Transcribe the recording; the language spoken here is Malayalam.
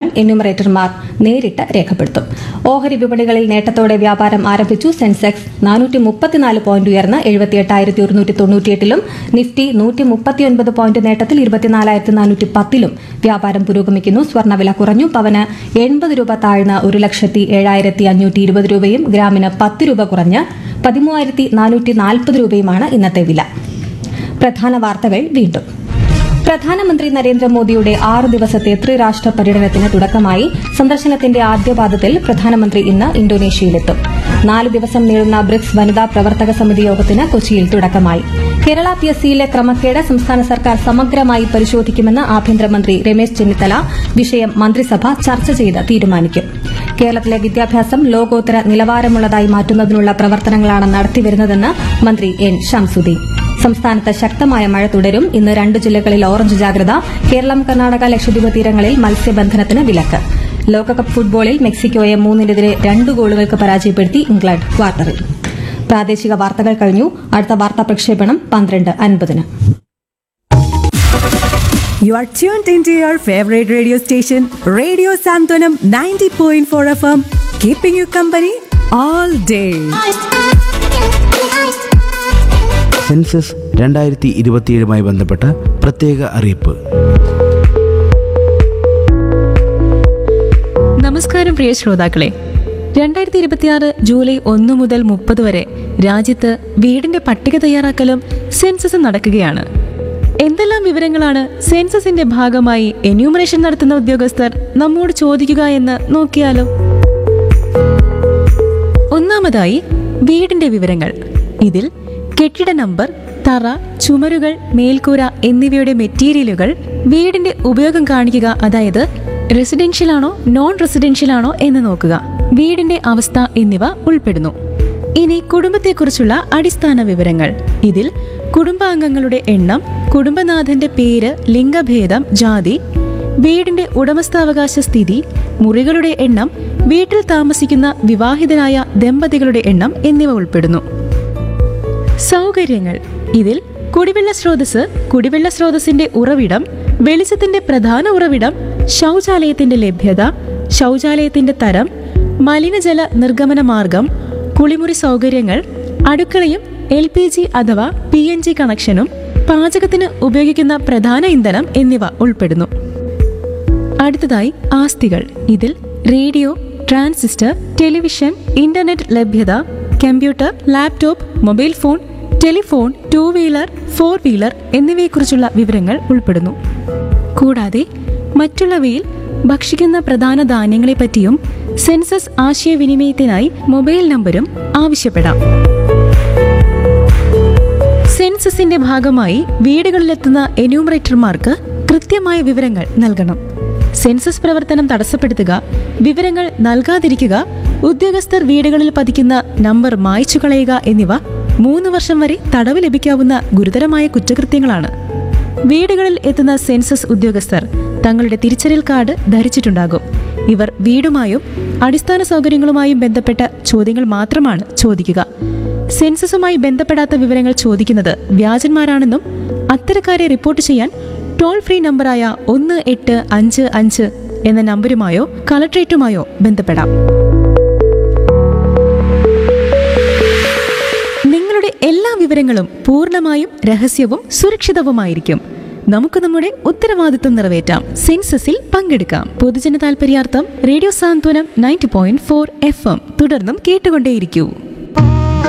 എന്യൂമറേറ്റർമാർ നേരിട്ട് രേഖപ്പെടുത്തും ഓഹരി വിപണികളിൽ നേട്ടത്തോടെ വ്യാപാരം ആരംഭിച്ചു സെൻസെക്സ് നാനൂറ്റി മുപ്പത്തിനാല് പോയിന്റ് ഉയർന്ന് എഴുപത്തിയെട്ടായിരത്തി ഒരുന്നൂറ്റി തൊണ്ണൂറ്റിയെട്ടിലും നിഫ്റ്റി നൂറ്റി മുപ്പത്തിയൊൻപത് പോയിന്റ് നേട്ടത്തിൽ ഇരുപത്തിനാലായിരത്തി നാനൂറ്റി പത്തിലും വ്യാപാരം പുരോഗമിക്കുന്നു സ്വർണ്ണവില കുറഞ്ഞു പവന് എൺപത് രൂപ താഴ്ന്ന് ഒരു ലക്ഷത്തി ഏഴായിരത്തി അഞ്ഞൂറ്റി ഇരുപത് രൂപയും ഗ്രാമിന് പത്ത് രൂപ കുറഞ്ഞ് പതിമൂവായിരത്തി നാനൂറ്റി നാൽപ്പത് രൂപയുമാണ് ഇന്നത്തെ വില പ്രധാന വാർത്തകൾ വീണ്ടും പ്രധാനമന്ത്രി നരേന്ദ്രമോദിയുടെ ആറ് ദിവസത്തെ ത്രിരാഷ്ട്ര പര്യടനത്തിന് തുടക്കമായി സന്ദർശനത്തിന്റെ ആദ്യപാദത്തിൽ പ്രധാനമന്ത്രി ഇന്ന് ഇന്തോനേഷ്യയിലെത്തും നാല് ദിവസം നീളുന്ന ബ്രിക്സ് വനിതാ പ്രവർത്തക സമിതി യോഗത്തിന് കൊച്ചിയിൽ തുടക്കമായി കേരള പി എസ് സിയിലെ ക്രമക്കേട് സംസ്ഥാന സർക്കാർ സമഗ്രമായി പരിശോധിക്കുമെന്ന് ആഭ്യന്തരമന്ത്രി രമേശ് ചെന്നിത്തല വിഷയം മന്ത്രിസഭ ചർച്ച ചെയ്ത് തീരുമാനിക്കും കേരളത്തിലെ വിദ്യാഭ്യാസം ലോകോത്തര നിലവാരമുള്ളതായി മാറ്റുന്നതിനുള്ള പ്രവർത്തനങ്ങളാണ് നടത്തിവരുന്നതെന്ന് മന്ത്രി എൻ ഷംസുദ്ദീൻ സംസ്ഥാനത്ത് ശക്തമായ മഴ തുടരും ഇന്ന് രണ്ട് ജില്ലകളിൽ ഓറഞ്ച് ജാഗ്രത കേരളം കർണാടക ലക്ഷദ്വീപ് തീരങ്ങളിൽ മത്സ്യബന്ധനത്തിന് വിലക്ക് ലോകകപ്പ് ഫുട്ബോളിൽ മെക്സിക്കോയെ മൂന്നിനെതിരെ രണ്ട് ഗോളുകൾക്ക് പരാജയപ്പെടുത്തി ഇംഗ്ലണ്ട് ക്വാർട്ടറിൽ പ്രാദേശിക വാർത്തകൾ കഴിഞ്ഞു അടുത്ത വാർത്താ പ്രക്ഷേപണം പന്ത്രണ്ട് അൻപതിന് You are tuned into your favorite radio station, Radio Santonam 90.4 FM, keeping you company all day. Census രണ്ടായിരത്തി ഇരുപത്തിയേഴുമായി ബന്ധപ്പെട്ട പ്രത്യേക അറിയിപ്പ് നമസ്കാരം പ്രിയ ശ്രോതാക്കളെ രണ്ടായിരത്തി ഇരുപത്തിയാറ് ജൂലൈ ഒന്ന് മുതൽ മുപ്പത് വരെ രാജ്യത്ത് വീടിന്റെ പട്ടിക തയ്യാറാക്കലും സെൻസസും നടക്കുകയാണ് എന്തെല്ലാം വിവരങ്ങളാണ് സെൻസസിന്റെ ഭാഗമായി എന്യൂമറേഷൻ നടത്തുന്ന ഉദ്യോഗസ്ഥർ നമ്മോട് ചോദിക്കുക എന്ന് നോക്കിയാലോ ഒന്നാമതായി വീടിന്റെ വിവരങ്ങൾ ഇതിൽ കെട്ടിട നമ്പർ തറ ചുമരുകൾ മേൽക്കൂര എന്നിവയുടെ മെറ്റീരിയലുകൾ വീടിന്റെ ഉപയോഗം കാണിക്കുക അതായത് റെസിഡൻഷ്യൽ ആണോ നോൺ റെസിഡൻഷ്യൽ ആണോ എന്ന് നോക്കുക വീടിന്റെ അവസ്ഥ എന്നിവ ഉൾപ്പെടുന്നു ഇനി കുടുംബത്തെക്കുറിച്ചുള്ള അടിസ്ഥാന വിവരങ്ങൾ ഇതിൽ കുടുംബാംഗങ്ങളുടെ എണ്ണം കുടുംബനാഥന്റെ പേര് ലിംഗഭേദം ജാതി വീടിന്റെ ഉടമസ്ഥാവകാശ സ്ഥിതി മുറികളുടെ എണ്ണം വീട്ടിൽ താമസിക്കുന്ന വിവാഹിതരായ ദമ്പതികളുടെ എണ്ണം എന്നിവ ഉൾപ്പെടുന്നു സൗകര്യങ്ങൾ ഇതിൽ കുടിവെള്ള സ്രോതസ് കുടിവെള്ള സ്രോതസ്സിന്റെ ഉറവിടം വെളിച്ചത്തിന്റെ പ്രധാന ഉറവിടം ശൗചാലയത്തിന്റെ ലഭ്യത ശൗചാലയത്തിന്റെ തരം മലിനജല നിർഗമന മാർഗം കുളിമുറി സൗകര്യങ്ങൾ അടുക്കളയും എൽ പി ജി അഥവാ പി എൻ ജി കണക്ഷനും പാചകത്തിന് ഉപയോഗിക്കുന്ന പ്രധാന ഇന്ധനം എന്നിവ ഉൾപ്പെടുന്നു അടുത്തതായി ആസ്തികൾ ഇതിൽ റേഡിയോ ട്രാൻസിസ്റ്റർ ടെലിവിഷൻ ഇന്റർനെറ്റ് ലഭ്യത computer laptop mobile phone telephone two wheeler four wheeler എന്നിവയെക്കുറിച്ചുള്ള വിവരങ്ങൾ ഉൾപ്പെടുന്നു കൂടാതെ മറ്റുള്ളവയിൽ ഭക്ഷിക്കുന്ന പ്രധാന ധാന്യങ്ങളെപ്പറ്റിയും സെൻസസ് ആശയവിനിമയത്തിനായി മൊബൈൽ നമ്പരും ആവശ്യപ്പെടാം സെൻസസിന്റെ ഭാഗമായി വീടുകളിലെത്തുന്ന എന്യൂമറേറ്റർമാർക്ക് കൃത്യമായ വിവരങ്ങൾ നൽകണം സെൻസസ് പ്രവർത്തനം തടസ്സപ്പെടുത്തുക വിവരങ്ങൾ നൽകാതിരിക്കുക ഉദ്യോഗസ്ഥർ വീടുകളിൽ പതിക്കുന്ന നമ്പർ മായ്ച്ചു കളയുക എന്നിവ മൂന്ന് വർഷം വരെ തടവ് ലഭിക്കാവുന്ന ഗുരുതരമായ കുറ്റകൃത്യങ്ങളാണ് വീടുകളിൽ എത്തുന്ന സെൻസസ് ഉദ്യോഗസ്ഥർ തങ്ങളുടെ തിരിച്ചറിയൽ കാർഡ് ധരിച്ചിട്ടുണ്ടാകും ഇവർ വീടുമായും അടിസ്ഥാന സൗകര്യങ്ങളുമായും ബന്ധപ്പെട്ട ചോദ്യങ്ങൾ മാത്രമാണ് ചോദിക്കുക സെൻസസുമായി ബന്ധപ്പെടാത്ത വിവരങ്ങൾ ചോദിക്കുന്നത് വ്യാജന്മാരാണെന്നും അത്തരക്കാരെ റിപ്പോർട്ട് ചെയ്യാൻ ടോൾ ഫ്രീ നമ്പറായ ഒന്ന് എട്ട് അഞ്ച് അഞ്ച് എന്ന നമ്പരുമായോ കളക്ട്രേറ്റുമായോ ബന്ധപ്പെടാം നിങ്ങളുടെ എല്ലാ വിവരങ്ങളും പൂർണ്ണമായും രഹസ്യവും സുരക്ഷിതവുമായിരിക്കും നമുക്ക് നമ്മുടെ ഉത്തരവാദിത്വം നിറവേറ്റാം സെൻസസിൽ പങ്കെടുക്കാം പൊതുജന താൽപര്യാർത്ഥം radio Santhwanam ninety point four F M തുടർന്നും കേട്ടുകൊണ്ടേയിരിക്കൂ